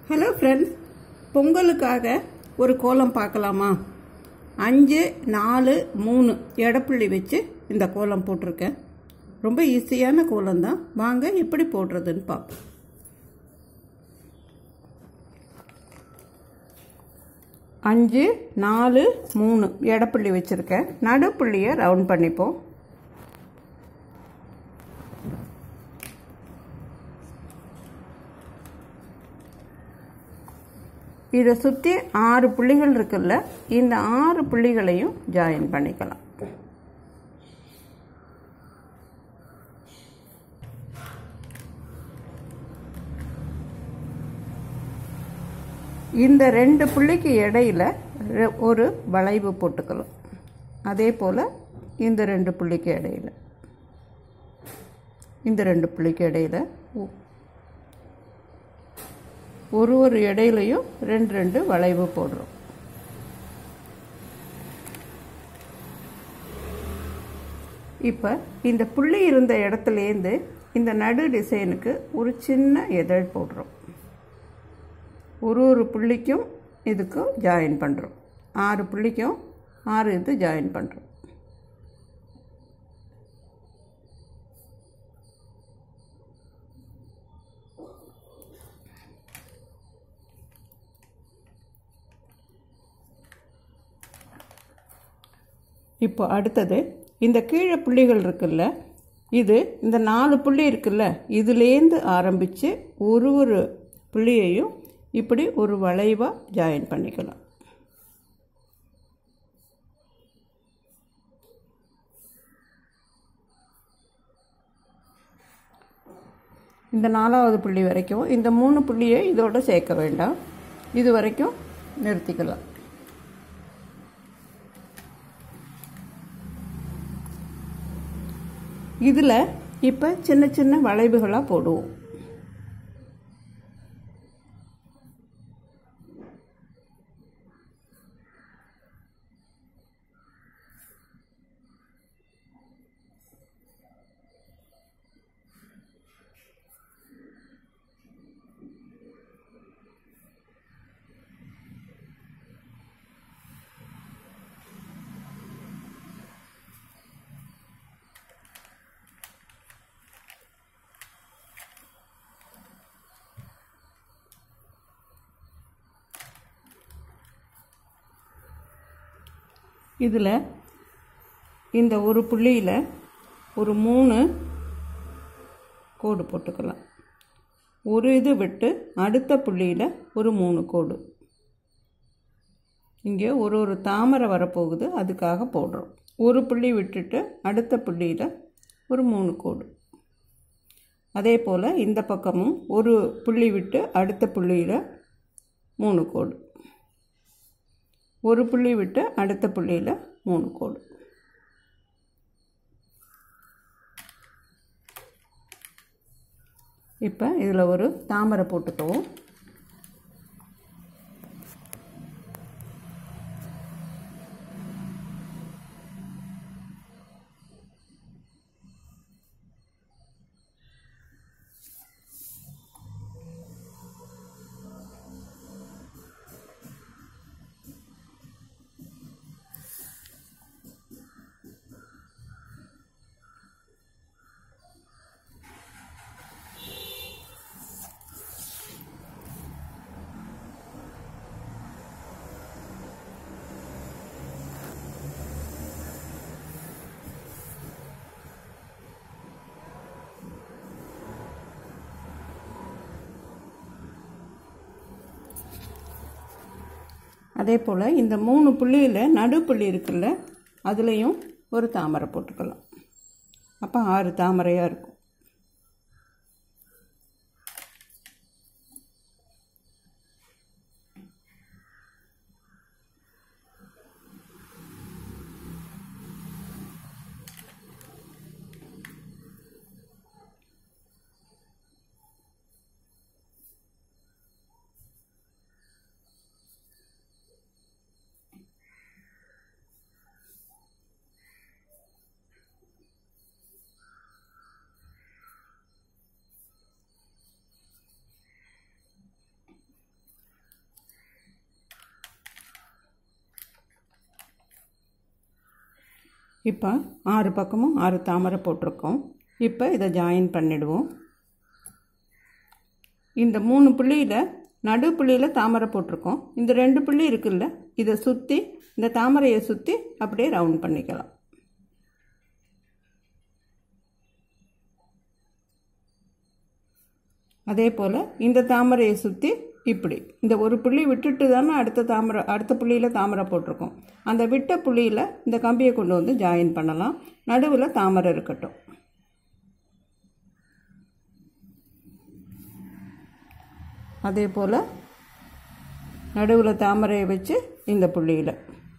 hello friends பொங்கலுக்காக ஒரு கோலம் பார்க்கலாமா அஞ்சு நாலு மூணு எடப்புள்ளி வச்சு இந்த கோலம் போட்டிருக்கேன் ரொம்ப ஈஸியான கோலம் தான் வாங்க எப்படி போடுறதுன்னு பார்ப்போம் அஞ்சு நாலு மூணு எடப்புள்ளி வச்சுருக்கேன் நடுப்புள்ளியை ரவுண்ட் பண்ணிப்போம் இதை சுற்றி ஆறு புள்ளிகள் இருக்குல்ல இந்த ஆறு புள்ளிகளையும் ஜாயின் பண்ணிக்கலாம் இந்த ரெண்டு புள்ளிக்கு இடையில ரெ- ஒரு வளைவு போட்டுக்கலாம் அதே போல் இந்த ரெண்டு புள்ளிக்கு இடையில இந்த ரெண்டு புள்ளிக்கு இடையில ஒ- ஒரு ஒரு இடையிலையும் ரெண்டு ரெண்டு வளைவு போடுறோம் இப்போ இந்த புள்ளி இருந்த இடத்துலேருந்து இந்த நடு டிசைனுக்கு ஒரு சின்ன எதழ் போடுறோம் ஒரு ஒரு புள்ளிக்கும் இதுக்கும் ஜாயின் பண்ணுறோம் ஆறு புள்ளிக்கும் ஆறு இது ஜாயின் பண்ணுறோம் இப்போ அடுத்தது இந்த கீழே புள்ளிகள் இருக்குல்ல இது இந்த நாலு புள்ளி இருக்குல்ல இதுலேருந்து ஆரம்பித்து ஒரு ஒரு புள்ளியையும் இப்படி ஒரு வளைவாக ஜாயின் பண்ணிக்கலாம் இந்த நாலாவது புள்ளி வரைக்கும் இந்த மூணு புள்ளியை இதோட சேர்க்க வேண்டாம் இது வரைக்கும் நிறுத்திக்கலாம் இதில் இப்போ சின்ன சின்ன வளைவுகளாக போடுவோம் இதில் இந்த ஒரு புள்ளியில் ஒரு மூணு கோடு போட்டுக்கலாம் ஒரு இது விட்டு அடுத்த புள்ளியில் ஒரு மூணு கோடு இங்கே ஒரு ஒரு தாமரை வரப்போகுது அதுக்காக போடுறோம் ஒரு புள்ளி விட்டுட்டு அடுத்த புள்ளியில் ஒரு மூணு கோடு அதே போல் இந்த பக்கமும் ஒரு புள்ளி விட்டு அடுத்த புள்ளியில் மூணு கோடு ஒரு புள்ளி விட்டு அடுத்த புள்ளியில் மூணு கோடு இப்போ இதில் ஒரு தாமரை போட்டுக்குவோம் அதே போல் இந்த மூணு புள்ளியில் நடுப்புள்ளி இருக்குல்ல அதுலேயும் ஒரு தாமரை போட்டுக்கலாம் அப்போ ஆறு தாமரையாக இருக்கும் இப்போ ஆறு பக்கமும் ஆறு தாமரை போட்டிருக்கோம் இப்போ இதை ஜாயின் பண்ணிடுவோம் இந்த மூணு புள்ளியில் நடு புள்ளியில் தாமரை போட்டிருக்கோம் இந்த ரெண்டு புள்ளி இருக்குல்ல இதை சுற்றி இந்த தாமரையை சுற்றி அப்படியே ரவுண்ட் பண்ணிக்கலாம் அதே போல் இந்த தாமரையை சுற்றி இப்படி இந்த ஒரு புள்ளி விட்டுட்டு தானே அடுத்த தாமரை அடுத்த புள்ளியில் தாமரை போட்டிருக்கோம் அந்த விட்ட புள்ளியில் இந்த கம்பியை கொண்டு வந்து ஜாயின் பண்ணலாம் நடுவில் தாமரை இருக்கட்டும் அதே போல் நடுவில் தாமரையை வச்சு இந்த புள்ளியில்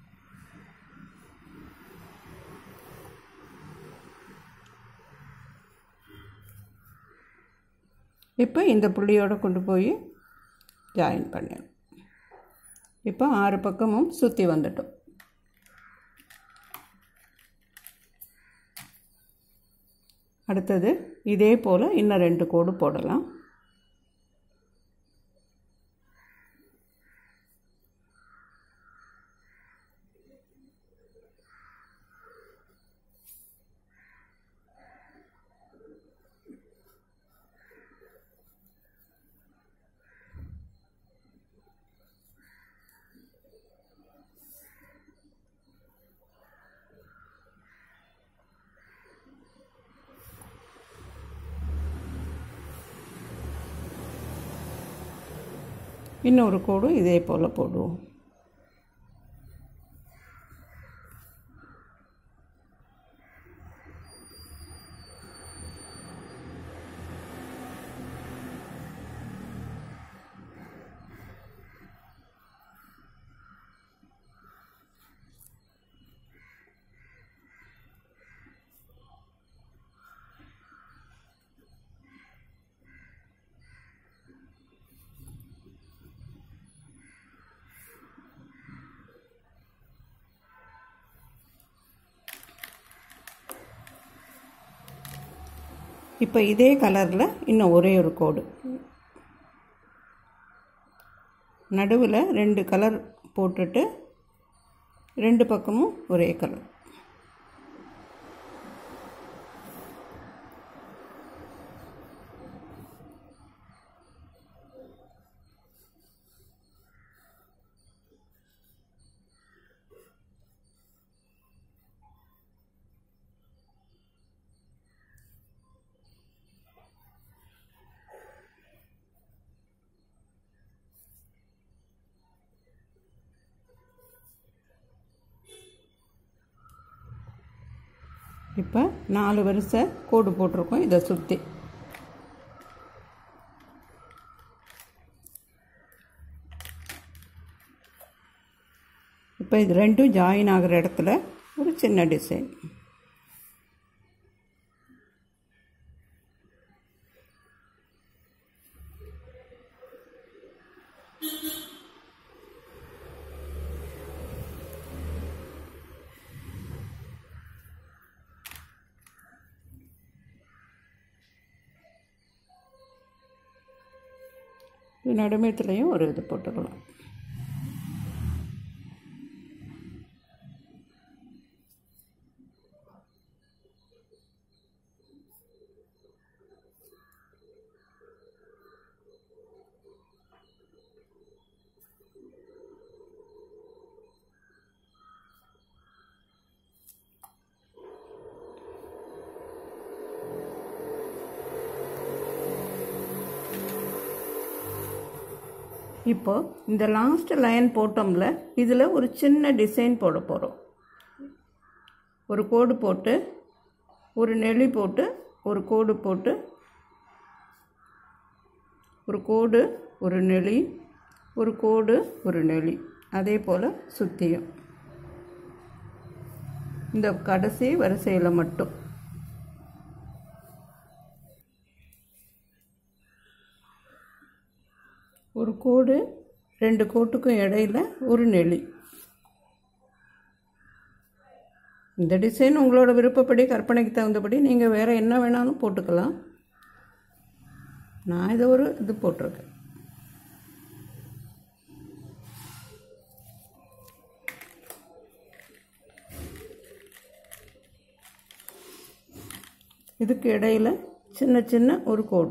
இப்போ இந்த புள்ளியோடு கொண்டு போய் ஜாயின் பண்ணிடணும் இப்போ ஆறு பக்கமும் சுற்றி வந்துட்டோம் அடுத்தது இதே போல் இன்னும் ரெண்டு கோடு போடலாம் இன்னொரு கோடும் இதே போல் போடுவோம் இப்போ இதே கலரில் இன்னும் ஒரே ஒரு கோடு நடுவில் ரெண்டு கலர் போட்டுட்டு ரெண்டு பக்கமும் ஒரே கலர் இப்போ நாலு வரிசை கோடு போட்டிருக்கோம் இதை சுற்றி இப்போ இது ரெண்டும் ஜாயின் ஆகிற இடத்துல ஒரு சின்ன டிசைன் நடுமயத்துலேயும் ஒரு இது போட்டுக்கலாம் இப்போ இந்த லாஸ்ட் லைன் போட்டோம்ல இதில் ஒரு சின்ன டிசைன் போட போகிறோம் ஒரு கோடு போட்டு ஒரு நெளி போட்டு ஒரு கோடு போட்டு ஒரு கோடு ஒரு நெளி ஒரு கோடு ஒரு நெளி அதே போல் சுற்றியும் இந்த கடைசி வரிசையில் மட்டும் ஒரு கோடு ரெண்டு கோட்டுக்கும் இடையில ஒரு நெளி இந்த டிசைன் உங்களோட விருப்பப்படி கற்பனைக்கு தகுந்தபடி நீங்கள் வேறு என்ன வேணாலும் போட்டுக்கலாம் நான் இதை ஒரு இது போட்டிருக்கேன் இதுக்கு இடையில் சின்ன சின்ன ஒரு கோடு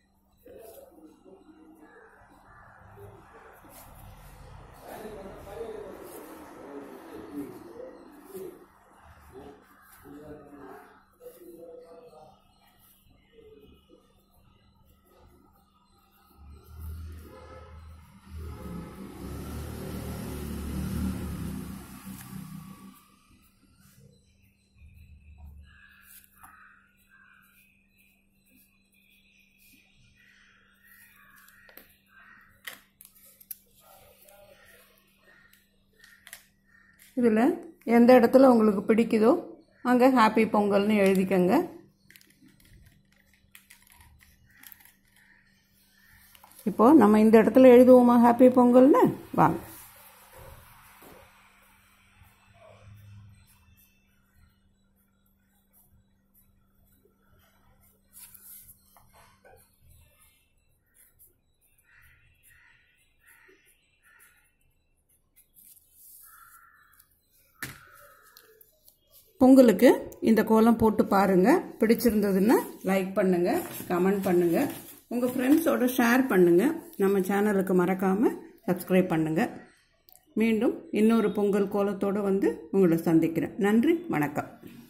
இதில் எந்த இடத்துல உங்களுக்கு பிடிக்குதோ அங்கே ஹாப்பி பொங்கல்னு எழுதிக்கங்க இப்போது நம்ம இந்த இடத்துல எழுதுவோமா ஹாப்பி பொங்கல்னு வாங்க பொங்கலுக்கு இந்த கோலம் போட்டு பாருங்கள் பிடிச்சிருந்ததுன்னா லைக் பண்ணுங்கள் கமெண்ட் பண்ணுங்கள் உங்கள் ஃப்ரெண்ட்ஸோட ஷேர் பண்ணுங்கள் நம்ம சேனலுக்கு மறக்காமல் சப்ஸ்கிரைப் பண்ணுங்கள் மீண்டும் இன்னொரு பொங்கல் கோலத்தோடு வந்து உங்களை சந்திக்கிறேன் நன்றி வணக்கம்